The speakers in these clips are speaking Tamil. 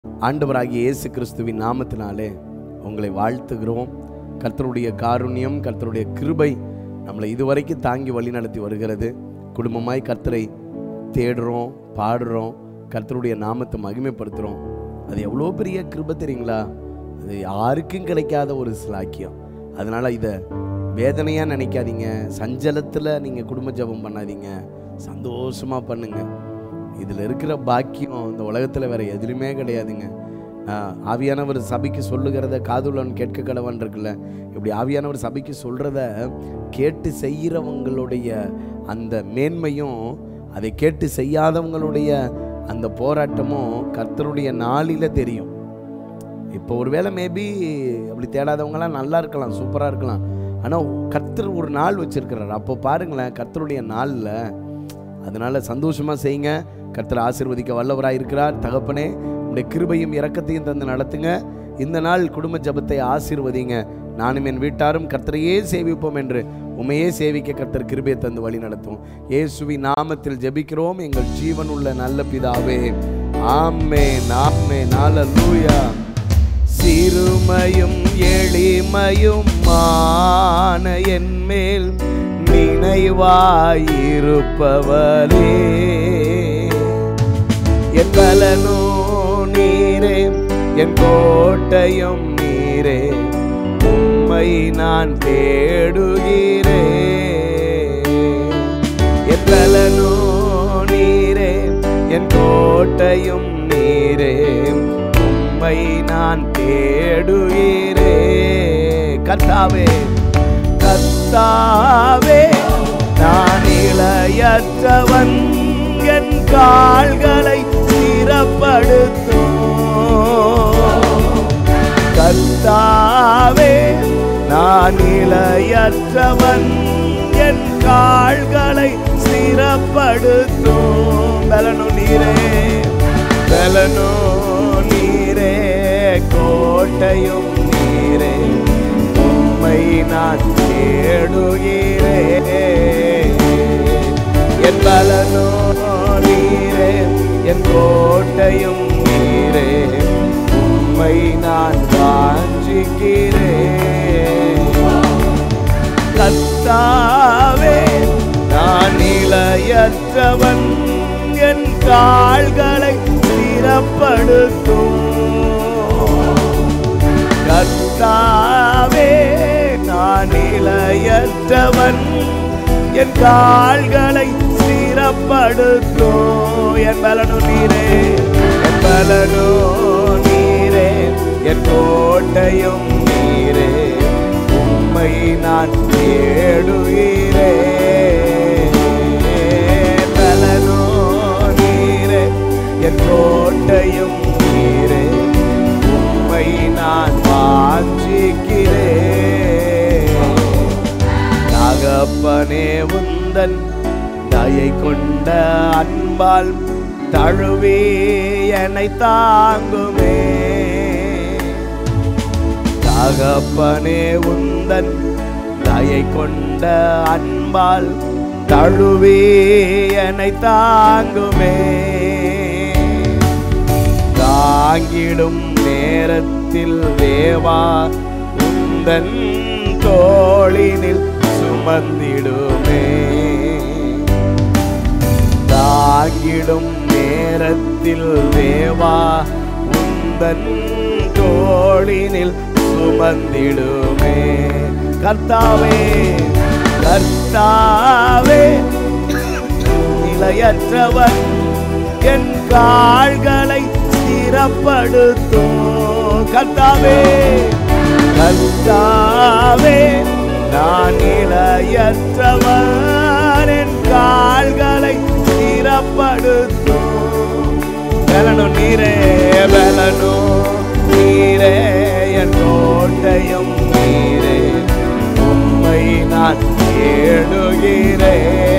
ஆண்டவராகிய இயேசு கிறிஸ்துவின் நாமத்தினாலே உங்களை வாழ்த்துகிறோம் கர்த்தருடைய காருண்யம் கர்த்தருடைய கிருபை நம்மளை இதுவரைக்கும் தாங்கி வழிநடத்தி வருகிறது குடும்பமாய் கர்த்தரை தேடுறோம் பாடுறோம் கர்த்தருடைய நாமத்தை மகிமைப்படுத்துகிறோம் அது எவ்வளோ பெரிய கிருபை தெரியுங்களா அது யாருக்கும் கிடைக்காத ஒரு சிலாக்கியம் அதனால் இதை வேதனையாக நினைக்காதீங்க சஞ்சலத்தில் நீங்கள் குடும்ப ஜெபம் பண்ணாதீங்க சந்தோஷமாக பண்ணுங்கள் இதில் இருக்கிற பாக்கியம் இந்த உலகத்தில் வேற எதுலையுமே கிடையாதுங்க ஆஹ் ஆவியானவர் சபைக்கு சொல்லுகிறத காதுள்ளவன் கேட்க கடவன் இருக்குல்ல இப்படி ஆவியானவர் சபைக்கு சொல்கிறத கேட்டு செய்கிறவங்களுடைய அந்த மேன்மையும் அதை கேட்டு செய்யாதவங்களுடைய அந்த போராட்டமும் கர்த்தருடைய நாளில் தெரியும் இப்போ ஒருவேளை மேபி அப்படி தேடாதவங்களாம் நல்லா இருக்கலாம் சூப்பராக இருக்கலாம் ஆனால் கர்த்தர் ஒரு நாள் வச்சிருக்கிறார் அப்போ பாருங்களேன் கர்த்தருடைய நாளில் அதனால சந்தோஷமா செய்யுங்க கர்த்தர் ஆசீர்வதிக்க வல்லவராய் இருக்கிறார் தகப்பனே உடைய கிருபையும் இரக்கத்தையும் தந்து நடத்துங்க இந்த நாள் குடும்ப ஜெபத்தை ஆசீர்வதிங்க நானும் என் வீட்டாரும் கர்த்தரையே சேவிப்போம் என்று உமையே சேவிக்க கர்த்தர் கிருபையை தந்து வழி நடத்தும் இயேசுவி நாமத்தில் ஜெபிக்கிறோம் எங்கள் ஜீவன் உள்ள நல்ல பிதாவே ஆமே நாமே நாலூயா சிறுமையும் எளிமையும் மான என் மேல் நினைவாயிருப்பவரே என் பலனோ நீரே என் கோட்டையும் நீரே உம்மை நான் தேடுகிறே என் பலனோ நீரே என் கோட்டையும் நீரே உம்மை நான் தேடுகிறே கர்த்தாவே கர்த்தாவே நான் இளையற்றவன் என் கால்களை ஸ்திரப்படுத்தும் கர்த்தாவே நான் இளையற்றவன் என் கால்களை ஸ்திரப்படுத்தும் பலனு நீரே பலனு நீரே கோட்டையும் நீரே உம்மை நான் தேடுகிறே என் பலனோ நீரே என் கோட்டையும் நீரே உம்மை நான் வாஞ்சிக்கிறேன் கத்தாவே நான் நிலையற்றவன் என் கால்களை ஸ்திரப்படுத்தும் கத்தாவே நான் நிலையற்றவன் என் கால்களை ஸ்திரப்படுத்தும் என் பலனு நீரே என் பலனோ நீரே என் கோட்டையும் நீரே உம்மை நான் தேடுகிறே பலனோ நீரே என் கோட்டையும் நீரே உம்மை நான் வாஞ்சிக்கிறே தகப்பனே உந்தன் தயை கொண்ட அன்பால் தழுவி என்னை தாங்குமே தகப்பனே உந்தன் தயை கொண்ட அன்பால் தழுவி என்னை தாங்குமே தாங்கிடும் நேரத்தில் தேவா உந்தன் தோளினில் சுமந்திடுமே தாங்கிடும் நேரத்தில் தேவா உந்தன் தோளினில் சுமந்திடுமே கர்த்தாவே கர்த்தாவே நிலையற்றவன் என் கால்களை ஸ்திரப்படுத்தும் கர்த்தாவே கர்த்தாவே நான் நிலையற்றவன் என் கால்களை ஸ்திரப்படுத்தும் பலனு நீரே பலனு நீரே என் கோட்டையும் நீரே உம்மை நான் தேடுகிறே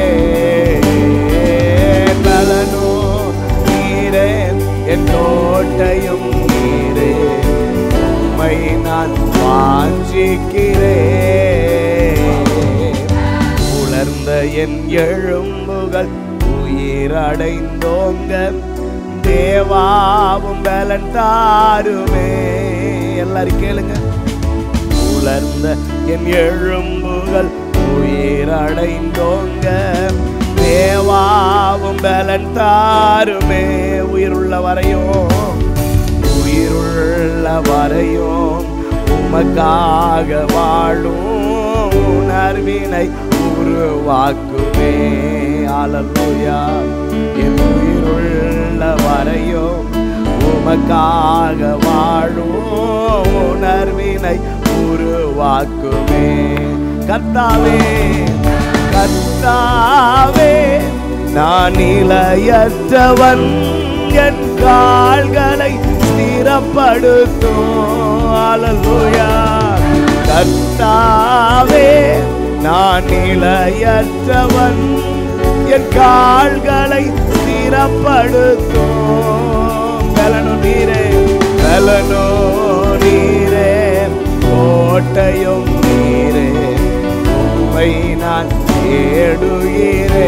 பலனு நீரே என் கோட்டையும் நீரே உம்மை நான் வாஞ்சிக்கிறே உலர்ந்த என் எழும்புகள் உயிரடைந்தோங்க தேவாவும் பலன் தாருமே எல்லாரும் கேளுங்க உலர்ந்த என் எழும்புகள் உயிரடைந்தோங்க தேவாவும் பலன் தாருமே உயிருள்ள வரையும் உயிருள்ள வரையும் உமக்காக வாழும் உணர்வினை உருவாக்குமே அலலுயா என் உயிருள்ள வரையும் உமக்காக வாழும் உணர்வினை உருவாக்குமே கர்த்தாவே கர்த்தாவே நான் நிலையற்றவன் என் கால்களை ஸ்திரப்படுத்தும் அலலுயா கர்த்தாவே நான் நிலையற்றவன் என் கால்களை ஸ்திரப்படுத்தும் பலனு நீரே பலனோ நீரே கோட்டையும் நீரே உம்மை நான் தேடுகிறே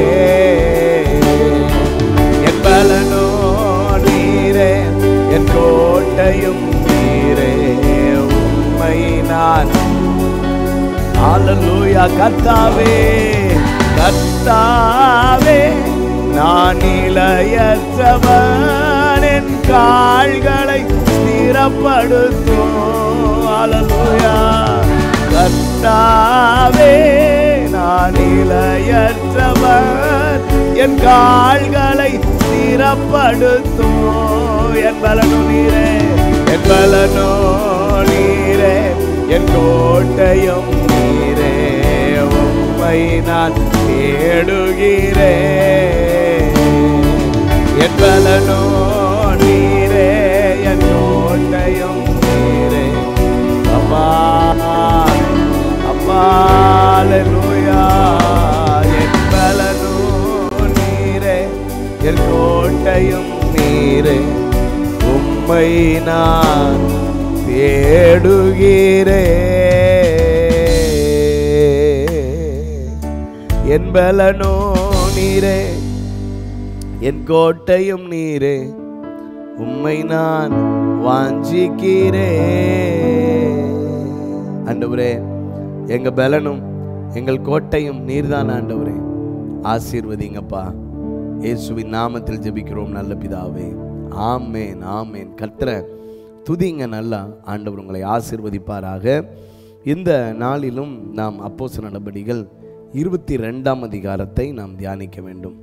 என் பலனோ நீரே என் கோட்டையும் நீரே உம்மை நான் ஹalleluya கர்த்தாவே கர்த்தாவே நான் நிலையற்றவன் என் கால்களை ஸ்திரப்படுத்தும் ஹalleluya கர்த்தாவே நான் நிலையற்றவன் என் கால்களை ஸ்திரப்படுத்தும் என் பலனோ நீரே என் பலனோ நீரே என் கோட்டையும் நீரே உம்மை நான் தேடுகிறேன் என் பலனோ நீரே என் கோட்டையும் நீரே அப்பா அப்பா அல்லேலூயா என் பலனோ நீரே என் கோட்டையும் நீரே உம்மை நான் தேடுகிறேன் என் பலனோ நீரே என் கோட்டையும் நீரே உம்மை நான் வாஞ்சிக்கிறேன் ஆண்டவரே எங்க பலனும் எங்கள் கோட்டையும் நீர்தான் ஆண்டவரே ஆசீர்வதிங்கப்பா இயேசுவின் நாமத்தில் ஜெபிக்கிறோம் நல்ல பிதாவே ஆமேன் ஆமேன் கர்த்தர துதிங்க நல்லா ஆண்டவர் உங்களை ஆசீர்வதிப்பாராக இந்த நாளிலும் நாம் அப்போஸ் நடபடிகள் இருபத்தி ரெண்டாம் அதிகாரத்தை நாம் தியானிக்க வேண்டும்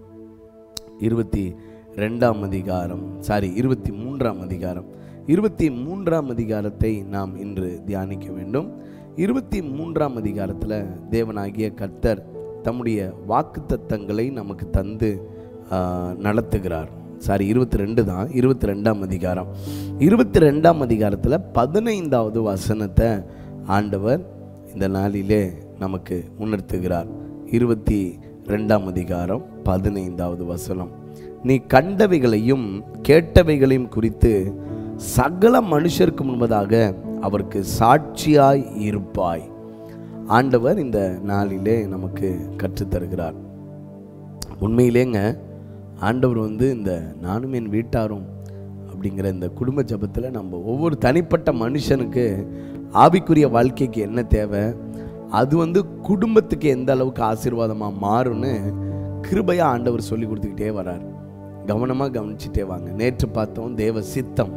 இருபத்தி ரெண்டாம் அதிகாரம் சாரி இருபத்தி மூன்றாம் அதிகாரம் இருபத்தி மூன்றாம் அதிகாரத்தை நாம் இன்று தியானிக்க வேண்டும் இருபத்தி மூன்றாம் அதிகாரத்தில் தேவனாகிய கர்த்தர் தம்முடைய வாக்குத்தத்தங்களை நமக்கு தந்து ஆ, நடத்துகிறார் சாரி இருபத்தி ரெண்டு தான் இருபத்தி ரெண்டாம் அதிகாரம் இருபத்தி ரெண்டாம் அதிகாரத்தில் பதினைந்தாவது வசனத்தை ஆண்டவர் இந்த நாளிலே நமக்கு உணர்த்துகிறார் இருபத்தி ரெண்டாம் அதிகாரம் பதினைந்தாவது வசனம் நீ கண்டவைகளையும் கேட்டவைகளையும் குறித்து சகல மனுஷருக்கு முன்பதாக அவருக்கு சாட்சியாய் இருப்பாய் ஆண்டவர் இந்த நாளிலே நமக்கு கற்றுத்தருகிறார் உண்மையிலேங்க ஆண்டவர் வந்து இந்த நானும் என் வீட்டாரும் அப்படிங்கிற இந்த குடும்ப ஜபத்தில் நம்ம ஒவ்வொரு தனிப்பட்ட மனுஷனுக்கு ஆவிக்குரிய வாழ்க்கைக்கு என்ன தேவை அது வந்து குடும்பத்துக்கு எந்த அளவுக்கு ஆசீர்வாதமாக மாறும்னு கிருபையாக ஆண்டவர் சொல்லி கொடுத்துக்கிட்டே வரார் கவனமாக கவனிச்சுட்டே வாங்க நேற்று பார்த்தோம் தேவ சித்தம்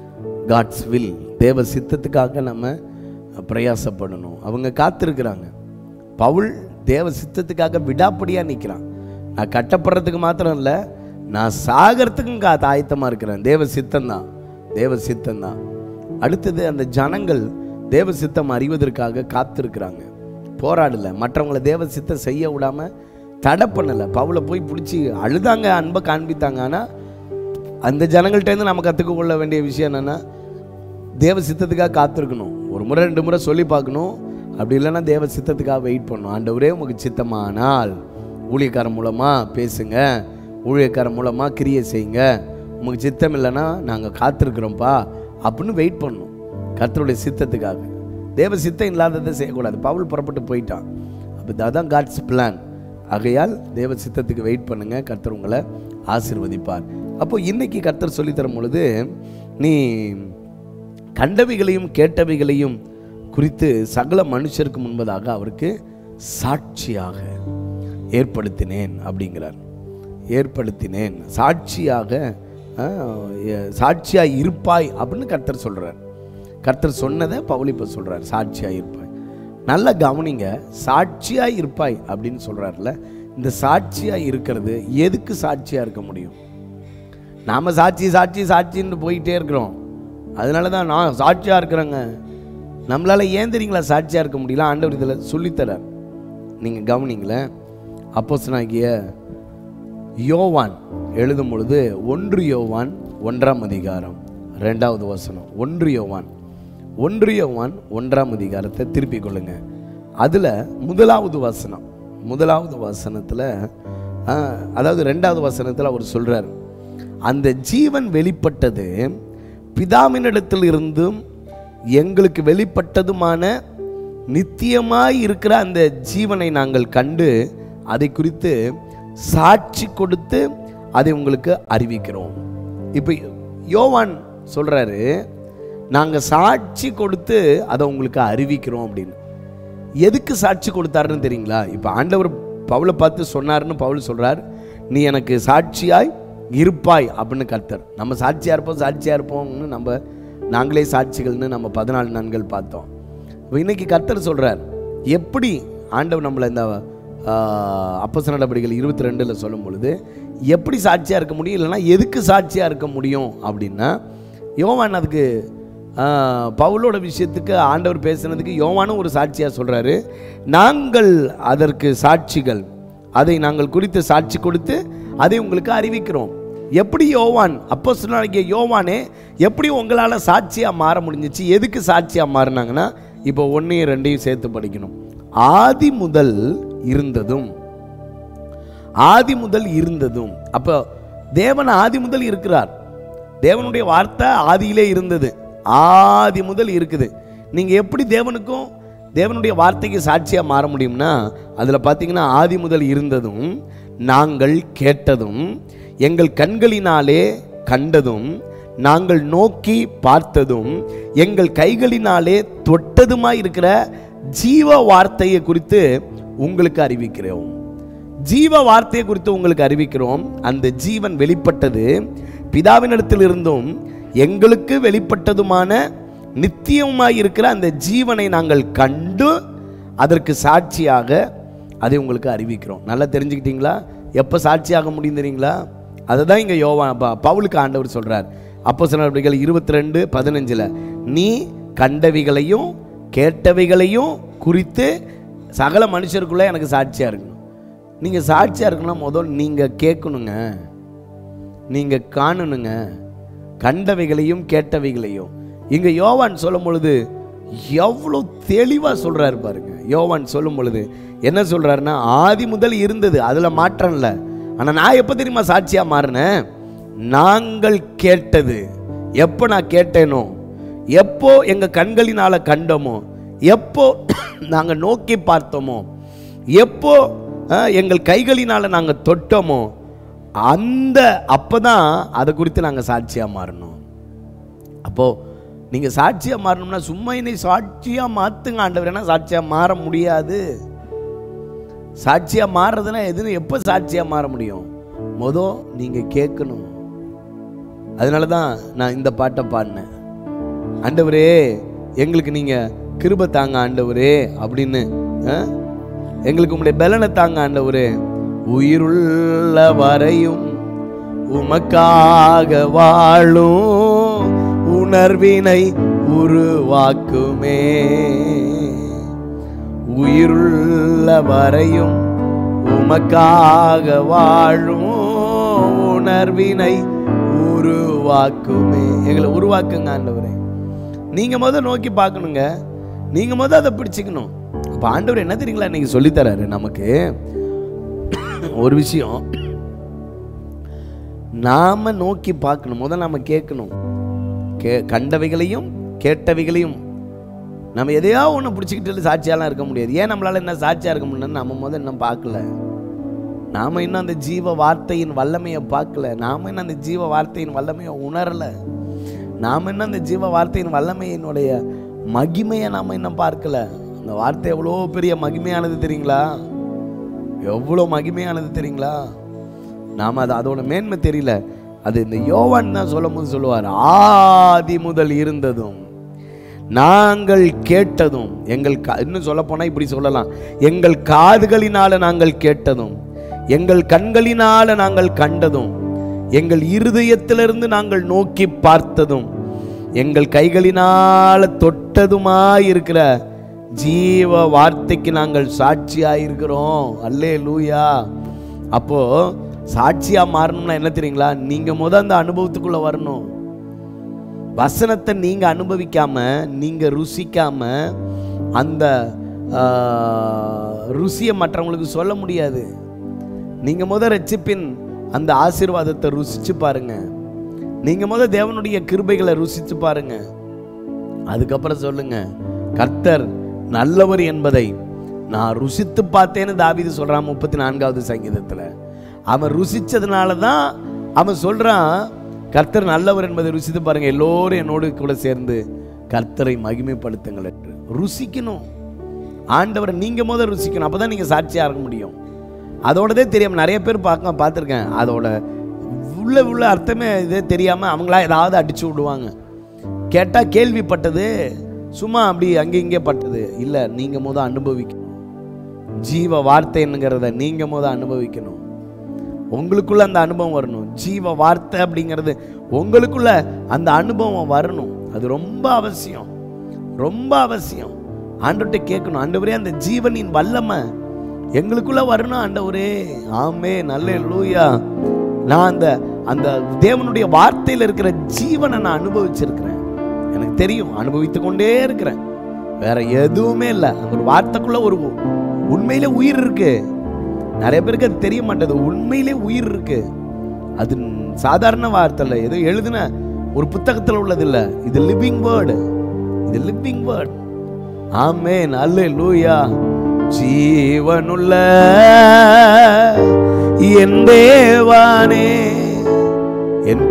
காட்ஸ் வில் தேவ சித்தத்துக்காக நம்ம பிரயாசப்படணும் அவங்க காத்திருக்கிறாங்க பவுல் தேவ சித்தத்துக்காக விடாப்படியாக நிற்கிறான் நான் கட்டப்படுறதுக்கு மாத்திரம் இல்லை நான் சாகிறதுக்கும் கா ஆயத்தமாக இருக்கிறேன் தேவ சித்தம்தான் தேவ சித்தம்தான் அடுத்தது அந்த ஜனங்கள் தேவ சித்தம் அறிவதற்காக காத்திருக்கிறாங்க போராடல மற்றவங்கள தேவ சித்தம் செய்ய விடாம தடை பண்ணலை பவுலை போய் பிடிச்சி அழுதாங்க அன்பை காண்பித்தாங்க ஆனால் அந்த ஜனங்கள்ட்டேருந்து நம்ம கற்றுக்க கொள்ள வேண்டிய விஷயம் என்னென்னா தேவ சித்தத்துக்காக காத்திருக்கணும் ஒரு முறை ரெண்டு முறை சொல்லி பார்க்கணும் அப்படி இல்லைன்னா தேவ சித்தத்துக்காக வெயிட் பண்ணணும் ஆண்டவரே உங்களுக்கு சித்தமானால் ஊழியக்காரன் மூலமாக பேசுங்க ஊழியக்காரன் மூலமாக கிரியை செய்யுங்க உங்களுக்கு சித்தம் இல்லைன்னா நாங்கள் காத்திருக்கிறோம்ப்பா அப்படின்னு வெயிட் பண்ணணும் கர்த்தருடைய சித்தத்துக்காக தேவ சித்தம் இல்லாததை செய்யக்கூடாது பவுல் புறப்பட்டு போயிட்டான் அப்போ அதான் காட்ஸ் பிளான் ஆகையால் தேவ சித்தத்துக்கு வெயிட் பண்ணுங்க கர்த்தர் உங்களை ஆசீர்வதிப்பார் அப்போ இன்னைக்கு கர்த்தர் சொல்லித் தரும் பொழுது நீ கண்டவைகளையும் கேட்டவைகளையும் குறித்து சகல மனுஷருக்கு முன்பதாக அவருக்கு சாட்சியாக ஏற்படுத்தினேன் அப்படிங்கிறார் ஏற்படுத்தினேன் சாட்சியாக ஆ, எ- சாட்சியாய் இருப்பாய் அப்படின்னு கர்த்தர் சொல்றார் கர்த்தர் சொன்னதை பவுல் இப்போ சொல்றார் சாட்சியாய் இருப்பாய் நல்லா கவனிங்க சாட்சியாய் இருப்பாய் அப்படின்னு சொல்றாருல இந்த சாட்சியாய் இருக்கிறது எதுக்கு சாட்சியா இருக்க முடியும் நாம சாட்சி சாட்சி சாட்சின்னு போயிட்டே இருக்கிறோம் அதனால தான் நான் சாட்சியாக இருக்கிறேங்க நம்மளால் ஏன் தெரியுங்களா சாட்சியாக இருக்க முடியல ஆண்டவர் இதில் சொல்லித்தரார் நீங்கள் கவனிங்களேன் அப்போஸ்தலனாகிய யோவான் எழுதும் பொழுது ஒன்று யோவான் ஒன்றாம் அதிகாரம் ரெண்டாவது வசனம் ஒன்று யோவான் ஒன்று யோவான் ஒன்றாம் அதிகாரத்தை திருப்பிக் கொள்ளுங்க அதில் முதலாவது வசனம் முதலாவது வசனத்தில் அதாவது ரெண்டாவது வசனத்தில் அவர் சொல்றார் அந்த ஜீவன் வெளிப்பட்டது பிதாவினிடத்தில் இருந்தும் எங்களுக்கு வெளிப்பட்டதுமான நித்தியமாய் இருக்கிற அந்த ஜீவனை நாங்கள் கண்டு அதை குறித்து சாட்சி கொடுத்து அதை உங்களுக்கு அறிவிக்கிறோம் இப்போ யோவான் சொல்றாரு நாங்கள் சாட்சி கொடுத்து அதை உங்களுக்கு அறிவிக்கிறோம் அப்படின்னு எதுக்கு சாட்சி கொடுத்தாருன்னு தெரியுங்களா இப்போ ஆண்டவர் பவுலை பார்த்து சொன்னாருன்னு பவுல் சொல்றார் நீ எனக்கு சாட்சியாய் இருப்பாய் அப்படின்னு கர்த்தர் நம்ம சாட்சியாக இருப்போம் சாட்சியாக இருப்போம்னு நம்ம நாங்களே சாட்சிகள்னு நம்ம பதினாலு நாட்கள் பார்த்தோம் இப்ப இன்னைக்கு கர்த்தர் சொல்றார் எப்படி ஆண்டவர் நம்மளை இந்த அப்பச நடவடிக்கைகள் இருபத்தி ரெண்டில் சொல்லும் பொழுது எப்படி சாட்சியாக இருக்க முடியும் இல்லைன்னா எதுக்கு சாட்சியாக இருக்க முடியும் அப்படின்னா யோவான் அதுக்கு ஆ, பவுலோட விஷயத்துக்கு ஆண்டவர் பேசுனதுக்கு யோவானும் ஒரு சாட்சியாக சொல்கிறாரு நாங்கள் அதற்கு சாட்சிகள் அதை நாங்கள் குறித்து சாட்சி கொடுத்து அதை உங்களுக்கு அறிவிக்கிறோம் எப்படி யோவான் அப்போ சொன்னாங்க யோவானே எப்படி உங்களால் சாட்சியாக மாற முடிஞ்சிச்சு எதுக்கு சாட்சியாக மாறினாங்கன்னா இப்போ ஒன்றையும் ரெண்டையும் சேர்த்து படிக்கணும் ஆதி முதல் இருந்ததும் ஆதி முதல் இருந்ததும் அப்போ தேவன் ஆதி முதல் இருக்கிறார் தேவனுடைய வார்த்தை ஆதியிலே இருந்தது ஆதி முதல் இருக்குது நீங்கள் எப்படி தேவனுக்கும் தேவனுடைய வார்த்தைக்கு சாட்சியாக மாற முடியும்னா அதில் பார்த்தீங்கன்னா ஆதி முதல் இருந்ததும் நாங்கள் கேட்டதும் எங்கள் கண்களினாலே கண்டதும் நாங்கள் நோக்கி பார்த்ததும் எங்கள் கைகளினாலே தொட்டதுமாய் இருக்கிற ஜீவ வார்த்தையை குறித்து உங்களுக்கு அறிவிக்கிறோம் ஜீவ வார்த்தையை குறித்து உங்களுக்கு அறிவிக்கிறோம் அந்த ஜீவன் வெளிப்பட்டது பிதாவினிடத்தில் இருந்தும் எங்களுக்கு வெளிப்பட்டதுமான நித்தியமாய் இருக்கிற அந்த ஜீவனை நாங்கள் கண்டு அதற்கு சாட்சியாக அதை உங்களுக்கு அறிவிக்கிறோம் நல்லா தெரிஞ்சுக்கிட்டீங்களா எப்போ சாட்சியாக முடியும் தெரியுங்களா அதை தான் இங்கே யோவா ப- பவுலுக்கு ஆண்டவர் சொல்கிறார் அப்போ சிலர்கள் இருபத்தி ரெண்டு பதினஞ்சில் நீ கண்டவைகளையும் கேட்டவைகளையும் குறித்து சகல மனுஷருக்குள்ளே எனக்கு சாட்சியாக இருக்கணும் நீங்கள் சாட்சியாக இருக்கணும் முதல் நீங்கள் கேட்கணுங்க நீங்கள் காணணுங்க கண்டவைகளையும் கேட்டவைகளையும் இங்கே யோவான் சொல்லும் பொழுது எவ்வளோ தெளிவாக சொல்கிறாரு பாருங்க யோவான் சொல்லும் பொழுது என்ன சொல்கிறாருன்னா ஆதி முதல் இருந்தது அதில் மாற்றம் இல்லை ஆனால் நான் எப்போ தெரியுமா சாட்சியாக மாறினேன் நாங்கள் கேட்டது எப்போ நான் கேட்டேனோ எப்போ எங்கள் கண்களினால் கண்டோமோ எப்போ நாங்கள் நோக்கி பார்த்தோமோ எப்போ அஹ், எங்கள் கைகளினால் நாங்கள் தொட்டோமோ அந்த அப்போ தான் அதை குறித்து நாங்கள் சாட்சியாக மாறணும் அப்போது நீங்கள் சாட்சியாக மாறணும்னா சும்மா என்னை சாட்சியாக மாற்றுங்க ஆண்டவர் ஏன்னா சாட்சியாக மாற முடியாது சாட்சியாக மாறுறதுன்னா எதுன்னு எப்போ சாட்சியாக மாற முடியும் மொதல் நீங்கள் கேட்கணும் அதனால தான் நான் இந்த பாட்டை பாடினேன் ஆண்டவரே எங்களுக்கு நீங்கள் கிருபை தாங்க ஆண்டவரே அப்படின்னு ஆ? எங்களுக்கு உங்களுடைய பலனை தாங்க ஆண்டவரே உயிருள்ள வரையும் உமக்காக வாழும் உணர்வினை உருவாக்குமே உயிருள்ள வரையும் உமக்காக வாழும் உணர்வினை உருவாக்குமே எங்களை உருவாக்குங்க ஆண்டவரே நீங்க முத நோக்கி பார்க்கணுங்க நீங்க முத அதை பிடிச்சிக்கணும் அப்ப ஆண்டவர் என்ன தெரியுங்களா இன்னைக்கு சொல்லித்தராரு நமக்கு ஒரு விஷயம் நாம நோக்கி பார்க்கணும் முத நாம கேட்கணும் கே கண்டவைகளையும் கேட்டவைகளையும் நம்ம எதையோ ஒன்று பிடிச்சிக்கிட்டு சாட்சியாலாம் இருக்க முடியாது ஏன் நம்மளால என்ன சாட்சியாக இருக்க முடியலன்னு நம்ம முதல் இன்னும் பார்க்கல நாம இன்னும் அந்த ஜீவ வார்த்தையின் வல்லமையை பார்க்கல நாம இன்னும் அந்த ஜீவ வார்த்தையின் வல்லமையை உணரல நாம இன்னும் அந்த ஜீவ வார்த்தையின் வல்லமையினுடைய மகிமையை நாம இன்னும் பார்க்கல அந்த வார்த்தை எவ்வளோ பெரிய மகிமையானது தெரியுங்களா எவ்வளோ மகிமையானது தெரியுங்களா நாம் அது அதோட மேன்மை தெரியல அது இந்த யோவான் தான் சொல்லும் போது சொல்லுவார் ஆதி முதல் இருந்ததும் நாங்கள் கேட்டதும் எங்கள் கா- இன்னும் சொல்ல போனால் இப்படி சொல்லலாம் எங்கள் காதுகளினால நாங்கள் கேட்டதும் எங்கள் கண்களினால நாங்கள் கண்டதும் எங்கள் இருதயத்திலிருந்து நாங்கள் நோக்கி பார்த்ததும் எங்கள் கைகளினால தொட்டதுமாய் இருக்கிற ஜீவ வார்த்தைக்கு நாங்கள் சாட்சியாக இருக்கிறோம் அல்லே லூயா அப்போ சாட்சியா மாறணும்னா என்ன தெரியுங்களா நீங்க முத அந்த அனுபவத்துக்குள்ள வரணும் வசனத்தை நீங்க அனுபவிக்காம நீங்க ருசிக்காம அந்த ஆஹ், ருசியை மற்றவங்களுக்கு சொல்ல முடியாது நீங்க முத ரட்சிப்பின் அந்த ஆசீர்வாதத்தை ருசிச்சு பாருங்க நீங்க முத தேவனுடைய கிருபைகளை ருசிச்சு பாருங்க அதுக்கப்புறம் சொல்லுங்க கர்த்தர் நல்லவர் என்பதை நான் ருசித்து பார்த்தேன்னு தாவீது சொல்றான் முப்பத்தி நான்காவது சங்கீதத்துல அவன் ருசிச்சதுனால தான் அவன் சொல்றான் கர்த்தர் நல்லவர் என்பதை ருசித்து பாருங்க எல்லோரும் என்னோடு கூட சேர்ந்து கர்த்தரை மகிமைப்படுத்துங்கள் என்று ருசிக்கணும் ஆண்டவரை நீங்க முத ருசிக்கணும் அப்பதான் நீங்க சாட்சியா இருக்க முடியும் அதோடதே தெரியாம நிறைய பேர் பார்க்க பார்த்துருக்கேன் அதோட உள்ள உள்ள அர்த்தமே இதே தெரியாம அவங்களா ஏதாவது அடிச்சு விடுவாங்க கேட்டால் கேள்விப்பட்டது சும்மா அப்படி அங்கே இங்கே பட்டது இல்லை நீங்கள் முத அனுபவிக்கணும் ஜீவ வார்த்தைங்கிறத நீங்கள் முத அனுபவிக்கணும் உங்களுக்குள்ள அந்த அனுபவம் வரணும் ஜீவ வார்த்தை அப்படிங்கிறது உங்களுக்குள்ள அந்த அனுபவம் வரணும் அது ரொம்ப அவசியம் ரொம்ப அவசியம் ஆண்டவர்கிட்ட கேட்கணும் ஆண்டவரே அந்த ஜீவனின் வல்லமை எங்களுக்குள்ள வரணும் ஆண்டவரே ஆமே நல்ல லூயா நான் அந்த அந்த தேவனுடைய வார்த்தையில் இருக்கிற ஜீவனை நான் அனுபவிச்சிருக்கிறேன் எனக்கு தெரியும் அனுபவித்து கொண்டே இருக்கிறேன் வேற எதுவுமே இல்லை அந்த ஒரு வார்த்தைக்குள்ள ஒரு உண்மையிலே உயிர் இருக்கு நிறைய பேருக்கு அது தெரிய மாட்டேது உண்மையிலே உயிர் இருக்கு அது சாதாரண வார்த்தை இல்லை ஏதோ எழுதின ஒரு புத்தகத்தில் உள்ளது இல்லை இது லிவிங் வேர்டு இது லிவிங் வேர்டு ஆமென் அல்லேலூயா ஜீவனுள்ள என் தேவானே என்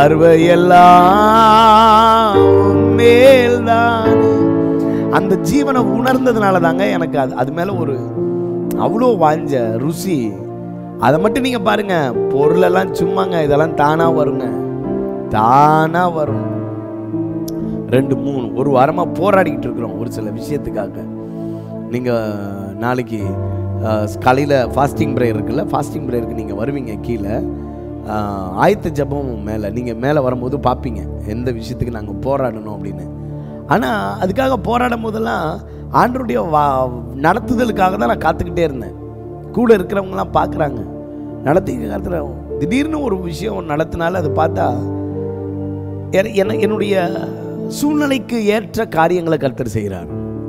பார்வையெல்லாம் மேல்தானே அந்த ஜீவனை உணர்ந்ததுனால தாங்க எனக்கு அது அது மேல ஒரு அவ்வளோ வாஞ்ச ருசி அதை மட்டும் நீங்க பாருங்க பொருளெல்லாம் சும்மாங்க இதெல்லாம் தானா வருங்க தானா வரும் ரெண்டு மூணு ஒரு வாரமா போராடிக்கிட்டு இருக்கிறோம் ஒரு சில விஷயத்துக்காக நீங்க நாளைக்கு அஹ், காலையில ஃபாஸ்டிங் ப்ரேயர் இருக்குல்ல ஃபாஸ்டிங் ப்ரேயருக்கு நீங்க வருவீங்க கீழே அஹ், ஆயத்த ஜெபம் மேலே நீங்க மேலே வரும்போது பார்ப்பீங்க எந்த விஷயத்துக்கு நாங்க போராடணும் அப்படின்னு ஆனா அதுக்காக போராடும் போதெல்லாம் ஆண்டருடைய வா நடத்துதலுக்காக தான் நான் காத்துக்கிட்டே இருந்தேன் கூட இருக்கிறவங்கலாம் பார்க்குறாங்க நடத்தி காத்துல திடீர்னு ஒரு விஷயம் நடத்தினால அது பார்த்தா என- என்ன- என்னுடைய சூழ்நிலைக்கு ஏற்ற காரியங்களை கர்த்தர் செய்கிறார்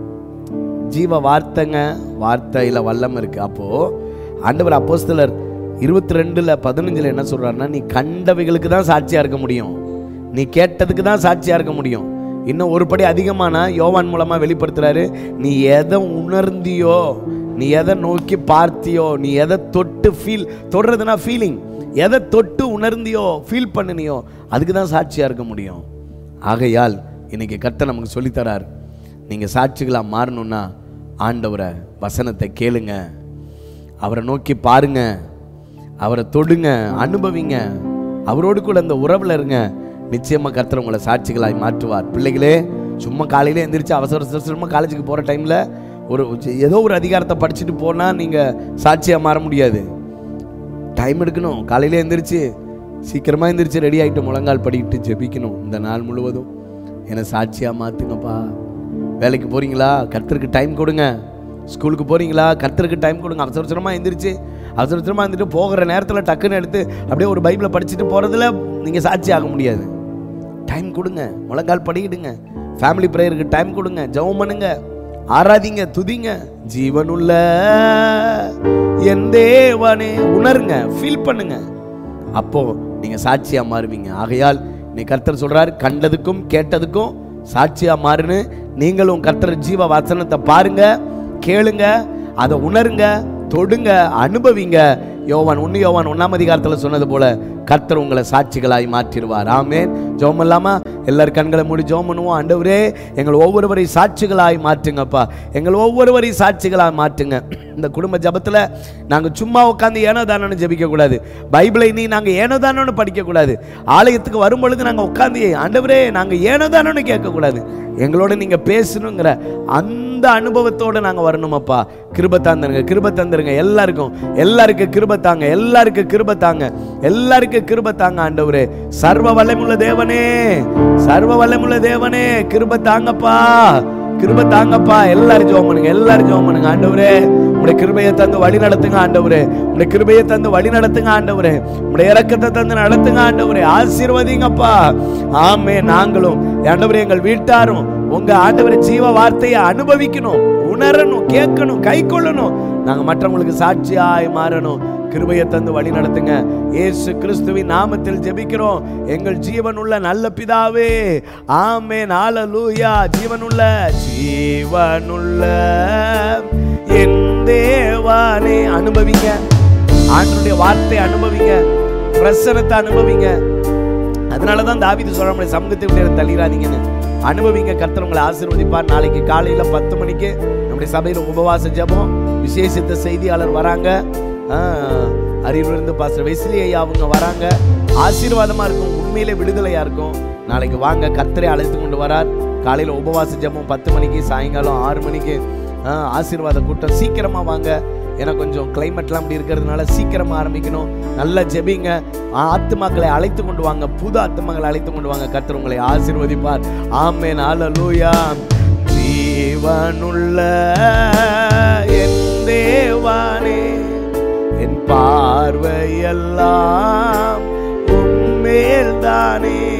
ஜீவ வார்த்தைங்க வார்த்தையில் வல்லம் இருக்கு அப்போ ஆண்டவர் அப்போஸ்தலர் இருபத்தி ரெண்டுல பதினஞ்சுல என்ன சொல்றாருன்னா நீ கண்டவைகளுக்கு தான் சாட்சியா இருக்க முடியும் நீ கேட்டதுக்கு தான் சாட்சியா இருக்க முடியும் இன்னும் ஒரு படி அதிகமான யோவான் மூலமா வெளிப்படுத்துறாரு நீ எதை உணர்ந்தியோ நீ எதை நோக்கி பார்த்தியோ நீ எதை தொட்டு ஃபீல் தொடுறதுனா ஃபீலிங் எதை தொட்டு உணர்ந்தியோ ஃபீல் பண்ணினியோ அதுக்கு தான் சாட்சியா இருக்க முடியும் ஆகையால் இன்னைக்கு கர்த்தர் நமக்கு சொல்லித்தரார் நீங்க சாட்சிகளா மாறணும்னா ஆண்டவரை வசனத்தை கேளுங்க அவரை நோக்கி பாருங்க அவரை தொடுங்க அனுபவிங்க அவரோடு கூட அந்த உறவுல இருங்க நிச்சயமா கர்த்தர் உங்களை சாட்சிகளாய் மாற்றுவார் பிள்ளைகளே சும்மா காலையில எந்திரிச்சு அவசர அவசரமா காலேஜுக்கு போற டைம்ல ஒரு ஏதோ ஒரு அதிகாரத்தை படிச்சுட்டு போனா நீங்க சாட்சியா மாற முடியாது டைம் எடுக்கணும் காலையில எந்திரிச்சு சீக்கிரமா எந்திரிச்சு ரெடி ஆயிட்டு முழங்கால் படிக்கிட்டு ஜெபிக்கணும் இந்த நாள் முழுவதும் என்னை சாட்சியா மாத்துங்கப்பா வேலைக்கு போறீங்களா கர்த்தருக்கு டைம் கொடுங்க ஸ்கூலுக்கு போறீங்களா கர்த்தருக்கு டைம் கொடுங்க அவசர அவசரமா எந்திரிச்சு அவசர அவசரமா இருந்துட்டு போகிற நேரத்தில் டக்குன்னு எடுத்து அப்படியே ஒரு பைபிளை படிச்சுட்டு போறதுல நீங்க சாட்சி ஆக முடியாது டைம் கொடுங்க முழங்கால் படிக்கிடுங்க ஃபேமிலி ப்ரேயருக்கு டைம் கொடுங்க ஜெபம் பண்ணுங்க ஆராதிங்க துதிங்க ஜீவனுள்ள என் தேவனே உணருங்க ஃபீல் பண்ணுங்க அப்போ நீங்க சாட்சியா மாறுவீங்க ஆகையால் நீ கர்த்தர் சொல்றாரு கண்டதுக்கும் கேட்டதுக்கும் சாட்சியா மாறுன்னு நீங்களும் கர்த்தர் ஜீவ வசனத்தை பாருங்க கேளுங்க அதை உணருங்க தொடுங்க அனுபவிங்க யோவான் ஒன்னு யோவான் ஒன்னாம் அதிகாரத்தில் சொன்னது போல கர்த்தர் உங்களை சாட்சிகளாய் மாற்றிடுவார் ஆமேன் ஜோம் இல்லாம எல்லாரும் கண்களை மூடி ஜோம் பண்ணுவோம் ஆண்டவரே எங்கள் ஒவ்வொருவரையும் சாட்சிகளாய் மாற்றுங்கப்பா எங்கள் ஒவ்வொருவரையும் சாட்சிகளாய் மாற்றுங்க இந்த குடும்ப ஜபத்தில் நாங்கள் சும்மா உட்காந்து ஏனோ தானோன்னு ஜெபிக்க கூடாது பைபிளை நீ நாங்கள் ஏனோ தானோன்னு படிக்கக்கூடாது ஆலயத்துக்கு வரும் பொழுது நாங்கள் உட்காந்து ஆண்டவரே நாங்கள் ஏனோ தானோன்னு கேட்கக்கூடாது எங்களோட நீங்கள் பேசணுங்கிற அந்த அனுபவத்தோடு நாங்கள் வரணுமப்பா கிருப தந்துருங்க கிருப தந்துருங்க எல்லாருக்கும் எல்லாருக்கும் கிருப தாங்க எல்லாருக்கும் கிருப தாங்க எல்லாருக்கும் கிருப தாங்க ஆண்டவரே சர்வ வல்லமுள்ள தேவனே சர்வ வல்லமுள்ள தேவனே கிருப தாங்கப்பா கிருப தாங்கப்பா எல்லாரும் ஜெபம் பண்ணுங்க எல்லாரும் ஜெபம் பண்ணுங்க ஆண்டவரே உடைய கிருபையை தந்து வழி நடத்துங்க ஆண்டவரே உடைய கிருபையை தந்து வழி நடத்துங்க ஆண்டவரே உடைய இரக்கத்தை தந்து நடத்துங்க ஆண்டவரே ஆசீர்வதிங்கப்பா ஆமே நாங்களும் ஆண்டவரே எங்கள் வீட்டாரும் உங்க ஆண்டவரை ஜீவ வார்த்தையை அனுபவிக்கணும் உணரணும் கேட்கணும் கை கொள்ளணும் நாங்க மற்றவங்களுக்கு சாட்சியாய் மாறணும் கிருபையை தந்து வழி நடத்துங்க இயேசு கிறிஸ்துவின் நாமத்தில் ஜெபிக்கிறோம் எங்கள் ஜீவனுள்ள நல்ல பிதாவே ஆமென் ஹalleluya ஜீவனுள்ள ஜீவனுள்ள என் தேவானே அனுபவிங்க ஆண்டவருடைய வார்த்தை அனுபவிங்க பிரசனத்தை அனுபவிங்க அதனால தான் தாவீது சொல்ல முடியும் சமூகத்தை விட்டு தள்ளிடாதீங்கன்னு அனுபவிங்க கர்த்தர் உங்களை ஆசீர்வதிப்பார் நாளைக்கு காலையில பத்து மணிக்கு நம்முடைய சபையில் உபவாச ஜெபம் விசேஷித்த செய்தியாளர் வராங்க அறிவிலிருந்து பாஸ்டர் வெஸ்லி ஐயா அவங்க வராங்க ஆசீர்வாதமா இருக்கும் உண்மையிலே விடுதலையா இருக்கும் நாளைக்கு வாங்க கர்த்தரை அழைத்து கொண்டு வரார் காலையில உபவாச ஜெபம் பத்து மணிக்கு சாயங்காலம் ஆறு மணிக்கு ஆ, ஆசீர்வாத கூட்டம் சீக்கிரமா வாங்க ஏன்னா கொஞ்சம் கிளைமேட்லாம் அப்படி இருக்கிறதுனால சீக்கிரமா ஆரம்பிக்கணும் நல்லா ஜெபிங்க ஆ, ஆத்துமாக்களை அழைத்து கொண்டு வாங்க புது ஆத்துமாக்களை அழைத்து கொண்டு வாங்க கர்த்தர் உங்களை ஆசீர்வதிப்பார் ஆமென் ஹalleluya ஜீவனுள்ள என் தேவானே என் பார்வையெல்லாம் உம்மேல் தானே